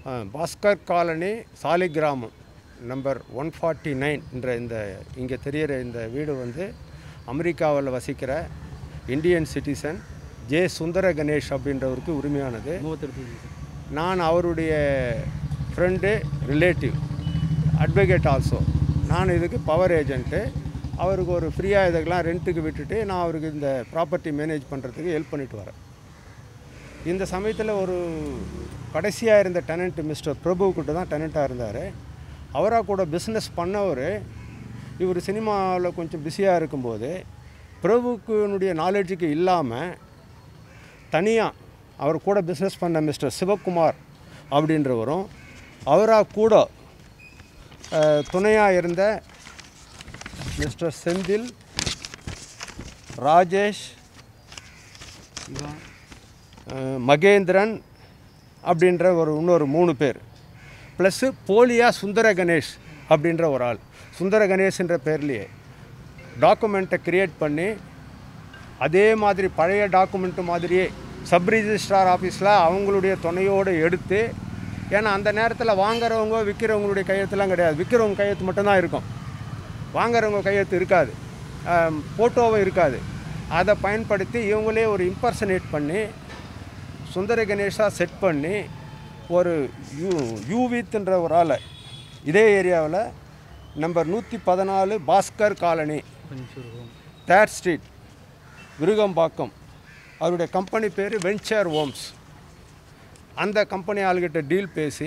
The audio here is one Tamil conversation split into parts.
ஆ, Bhaskar colony Saligramam number one forty nine என்ற இந்த இங்கே தெரிகிற இந்த வீடு வந்து அமெரிக்காவில் வசிக்கிற Indian citizen J Sundara Ganesh அப்படின்றவருக்கு உரிமையானது நான் அவருடைய ஃப்ரெண்டு ரிலேட்டிவ் அட்வொகேட் ஆல்சோ நான் இதுக்கு பவர் ஏஜென்ட்டு அவருக்கு ஒரு ஃப்ரீயாக இதுக்கெல்லாம் ரெண்ட்டுக்கு விட்டுட்டு நான் அவருக்கு இந்த ப்ராப்பர்ட்டி மேனேஜ் பண்ணுறதுக்கு ஹெல்ப் பண்ணிட்டு வரேன் இந்த சமயத்தில் ஒரு கடைசியாக இருந்த டெனண்ட் மிஸ்டர் பிரபு கிட்ட தான் டெனண்ட்டாக இருந்தார் அவராக கூட பிஸ்னஸ் பண்ணவர் இவர் சினிமாவில் கொஞ்சம் பிஸியாக இருக்கும்போது பிரபுக்குனுடைய நாலேஜுக்கு இல்லாமல் தனியாக அவர் கூட பிஸ்னஸ் பண்ண மிஸ்டர் சிவகுமார் அப்படின்றவரும் அவராக கூட துணையாக இருந்த மிஸ்டர் செந்தில் ராஜேஷ் அஹ், மகேந்திரன் அப்படின்ற ஒரு இன்னொரு மூணு பேர் ப்ளஸ்ஸு போலியா சுந்தர கணேஷ் அப்படின்ற ஒரு ஆள் சுந்தர கணேஷ்ன்ற பேர்லேயே டாக்குமெண்ட்டை க்ரியேட் பண்ணி அதே மாதிரி பழைய டாக்குமெண்ட்டு மாதிரியே சப் ரிஜிஸ்ட்ரார் ஆஃபீஸில் அவங்களுடைய துணையோடு எடுத்து ஏன்னா அந்த நேரத்தில் வாங்குறவங்க விற்கிறவங்களுடைய கையெழுத்துலாம் கிடையாது விற்கிறவங்க கையெழுத்து மட்டும்தான் இருக்கும் வாங்குறவங்க கையெழுத்து இருக்காது ஃபோட்டோவும் இருக்காது அதை பயன்படுத்தி இவங்களே ஒரு இம்பர்சனேட் பண்ணி சுந்தர கணேஷா செட் பண்ணி ஒரு யூ யூவித்ன்ற ஒரு ஆளை இதே ஏரியாவில் நம்பர் நூற்றி பதினாலு Bhaskar colony third street Virugambakkam அவருடைய கம்பெனி பேர் வெஞ்சர் ஓம்ஸ் அந்த கம்பெனி ஆளுகிட்ட டீல் பேசி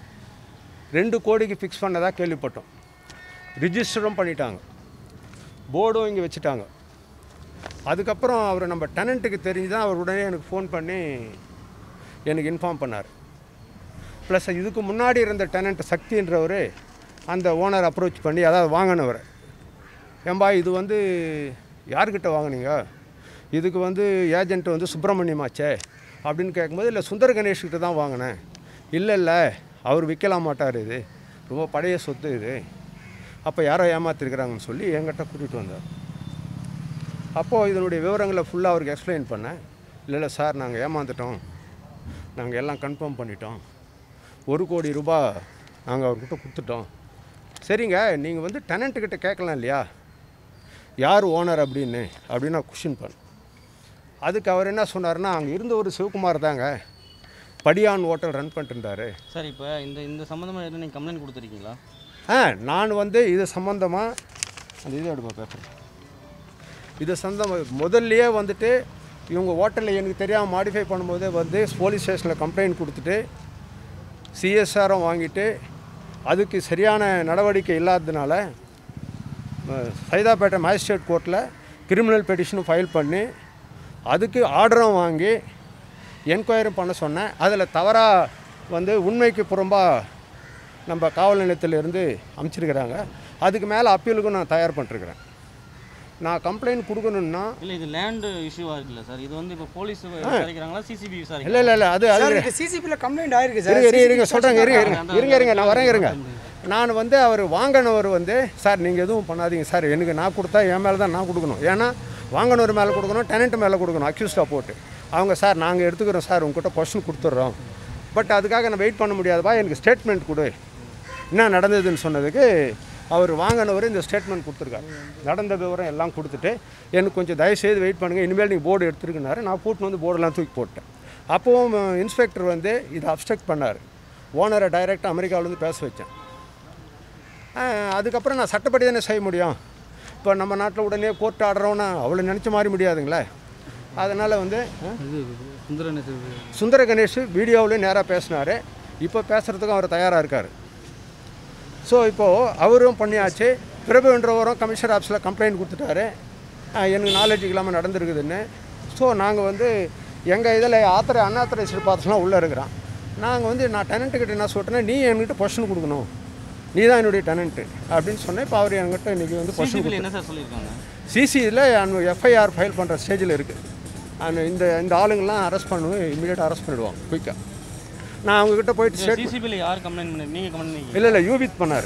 ரெண்டு கோடிக்கு ஃபிக்ஸ் பண்ணதாக கேள்விப்பட்டோம் ரிஜிஸ்டரும் பண்ணிட்டாங்க போர்டும் இங்கே வச்சுட்டாங்க அதுக்கப்புறம் அவர் நம்ம டெனண்ட்டுக்கு தெரிஞ்சு தான் அவர் உடனே எனக்கு ஃபோன் பண்ணி எனக்கு இன்ஃபார்ம் பண்ணார் ப்ளஸ் இதுக்கு முன்னாடி இருந்த டெனண்ட் சக்தின்றவர் அந்த ஓனர் அப்ரோச் பண்ணி அதாவது வாங்கினவர் ஏம்பா இது வந்து யார்கிட்ட வாங்குனீங்க இதுக்கு வந்து ஏஜென்ட் வந்து சுப்பிரமணியமாச்சே அப்படின்னு கேட்கும்போது இல்லை சுந்தர கணேஷ்கிட்ட தான் வாங்கினேன் இல்லை இல்லை அவர் விற்கலாம் மாட்டார் இது ரொம்ப பழைய சொத்து இது அப்போ யாரோ ஏமாத்திருக்கிறாங்கன்னு சொல்லி என்கிட்ட கூட்டிகிட்டு வந்தார் அப்போது இதனுடைய விவரங்களை ஃபுல்லாக அவருக்கு எக்ஸ்பிளைன் பண்ணேன் இல்லை இல்லை சார் நாங்கள் ஏமாந்துட்டோம் நாங்கள் எல்லாம் கன்ஃபார்ம் பண்ணிட்டோம் ஒரு கோடி ரூபாய் நாங்கள் அவர்கிட்ட கொடுத்துட்டோம் சரிங்க நீங்கள் வந்து டெனண்ட்டுக்கிட்ட கேட்கலாம் இல்லையா யார் ஓனர் அப்படின்னு அப்படின்னு நான் கொஷின் பண்ணேன் அதுக்கு அவர் என்ன சொன்னார்னா அங்கே இருந்த ஒரு சிவகுமார் தாங்க படியான் ஹோட்டல் ரன் பண்ணிட்டு இருந்தார் சார் இப்போ இந்த இந்த சம்மந்தமாக எதுவும் நீங்கள் கம்ப்ளைண்ட் கொடுத்துருக்கீங்களா ஆ நான் வந்து இது சம்மந்தமாக அந்த இது எடுப்பா பேப்பர் இது சந்தமாக முதல்லயே வந்துட்டு இவங்க ஹோட்டலில் எனக்கு தெரியாமல் மாடிஃபை பண்ணும்போதே வந்து போலீஸ் ஸ்டேஷனில் கம்ப்ளைண்ட் கொடுத்துட்டு சிஎஸ்ஆரும் வாங்கிட்டு அதுக்கு சரியான நடவடிக்கை இல்லாததுனால அஹ், சைதாப்பேட்டை மேஜிஸ்ட்ரேட் கோர்ட்டில் கிரிமினல் பெட்டிஷனும் ஃபைல் பண்ணி அதுக்கு ஆர்டரும் வாங்கி என்கொயரி பண்ண சொன்னேன் அதில் தவறாக வந்து உண்மைக்கு புறம்பாக நம்ம காவல் நிலையத்திலிருந்து அமைச்சிருக்கிறாங்க அதுக்கு மேலே அப்பீலுக்கும் நான் தயார் பண்ணிருக்கிறேன் நான் கம்ப்ளைண்ட் கொடுக்கணுன்னா இல்லை இது லேண்டு இஷ்யூவாக இருக்குல்ல சார் இது வந்து இப்போ போலீஸ் விசாரிக்கிறாங்களா சிசிபி இல்லை விசாரிக்கிறாங்க இல்லை இல்லை அது அது சார் இது சிசிபியில் கம்ப்ளைண்ட் ஆயிருக்கு சார் இருங்க இருங்க இருங்க சொல்கிறேங்க இருங்க இருங்க இருங்க இருங்க நான் வரேங்க இருங்க நான் வந்து அவர் வாங்கினவர் வந்து சார் நீங்கள் எதுவும் பண்ணாதீங்க சார் எனக்கு நான் கொடுத்தா என் மேலே தான் நான் கொடுக்கணும் ஏன்னா வாங்கினவர் மேலே கொடுக்கணும் டெனண்ட் மேலே கொடுக்கணும் அக்யூஸ்டாக போட்டு அவங்க சார் நாங்கள் எடுத்துக்கிறோம் சார் உங்ககிட்ட கொஸ்டின் கொடுத்துட்றோம் பட் அதுக்காக நான் வெயிட் பண்ண முடியாதுப்பா எனக்கு ஸ்டேட்மெண்ட் கொடு என்ன நடந்ததுன்னு சொன்னதுக்கு அவர் வாங்கினவர் இந்த ஸ்டேட்மெண்ட் கொடுத்துருக்காரு நடந்த விவரம் எல்லாம் கொடுத்துட்டு எனக்கு கொஞ்சம் தயவுசெய்து வெயிட் பண்ணுங்கள் இனிமேல் நீங்கள் போர்டு எடுத்துருக்குனாரு நான் கூட்டின்னு வந்து போர்டெல்லாம் தூக்கி போட்டேன் அப்போவும் இன்ஸ்பெக்டர் வந்து இதை அப்டெக்ட் பண்ணார் ஓனரை டைரெக்டாக அமெரிக்காவிலேருந்து பேச வச்சேன் ஆஹ், அதுக்கப்புறம் நான் சட்டப்படி தானே செய்ய முடியும் இப்போ நம்ம நாட்டில் உடனே கோர்ட் ஆடுறோன்னா அவ்வளோ நினச்ச மாதிரி முடியாதுங்களே அதனால் வந்து ஆ? சுந்தர கணேஷ் வீடியோவிலையும் நேராக பேசினார் இப்போ பேசுகிறதுக்கும் அவர் தயாராக இருக்கார் ஸோ இப்போது அவரும் பண்ணியாச்சு பிரபுன்றவரும் கமிஷனர் ஆஃபீஸில் கம்ப்ளைண்ட் கொடுத்துட்டாரு ஆஹ், எனக்கு நாலேஜ் இல்லாமல் நடந்திருக்குதுன்னு ஸோ நாங்கள் வந்து எங்கள் இதில் ஆத்திர அன்ஆத்தரைஸ்டு பார்த்துலாம் உள்ளே இருக்கிறான் நாங்கள் வந்து நான் டெனண்ட்டுக்கிட்ட என்ன சொல்கிறேன்னா நீ என்கிட்ட பொஷன் கொடுக்கணும் நீ தான் என்னுடைய டெனண்ட்டு அப்படின்னு சொன்னேன் இப்போ அவர் என்கிட்ட இன்றைக்கி வந்து பொஷன் சிசிபியில் என்ன சார் சொல்லியிருக்காங்க சிசியில் எஃப்ஐஆர் ஃபைல் பண்ணுற ஸ்டேஜில் இருக்குது அந்த இந்த இந்த ஆளுங்கெல்லாம் அரெஸ்ட் பண்ணுவேன் இமீடியட்டாக அரெஸ்ட் பண்ணிடுவாங்க குயிக்காக நான் அவங்கக்கிட்ட போயிட்டு ஸ்டேட் சிசிபியில் யார் கம்ப்ளைண்ட் பண்ணி நீங்கள் கம்ப்ளைண்ட் பண்ணி இல்லை இல்லை யூபித் பண்ணார்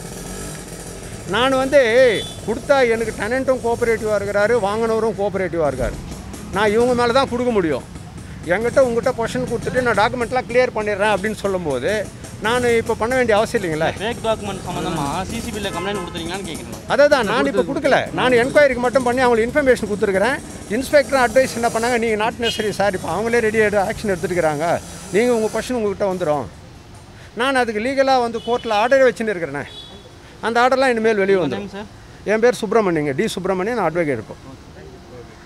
நான் வந்து கொடுத்தா எனக்கு டெனண்ட்டும் கோஆப்ரேட்டிவாக இருக்கிறாரு வாங்கினவரும் கோஆப்ரேட்டிவாக இருக்கார் நான் இவங்க மேலே தான் கொடுக்க முடியும் என்கிட்ட உங்ககிட்ட கொஷின் கொடுத்துட்டு நான் டாக்குமெண்ட்லாம் கிளியர் பண்ணிடுறேன் அப்படின்னு சொல்லும்போது நான் இப்போ பண்ண வேண்டிய அவசியம் இல்லைங்களா ஃபேக் டாக்குமெண்ட் சம்மந்தமாக சிசிபியில் கம்ப்ளைண்ட் கொடுத்துறீங்களான்னு கேட்குறேன் அதை தான் நான் இப்போ கொடுக்கல நான் என்கொயரிக்கு மட்டும் பண்ணி அவங்களுக்கு இன்ஃபர்மேஷன் கொடுத்துருக்குறேன் இன்ஸ்பெக்டர் அட்வைஸ் என்ன பண்ணாங்க நீங்கள் நாட் நெசரி சார் இப்போ அவங்களே ரெடி ஆக்ஷன் எடுத்துருக்கிறாங்க நீங்கள் உங்கள் கொஷின் உங்ககிட்ட வந்துடும் நான் அதுக்கு லீகலாக வந்து கோர்ட்டில் ஆர்டரே வச்சுன்னு இருக்கிறேனே அந்த ஆர்டர்லாம் இனிமேல் வெளியே வந்துடும் சார் என் பேர் சுப்பிரமணியங்க டி சுப்பிரமணியன் நான் அட்வொகேட் இப்போ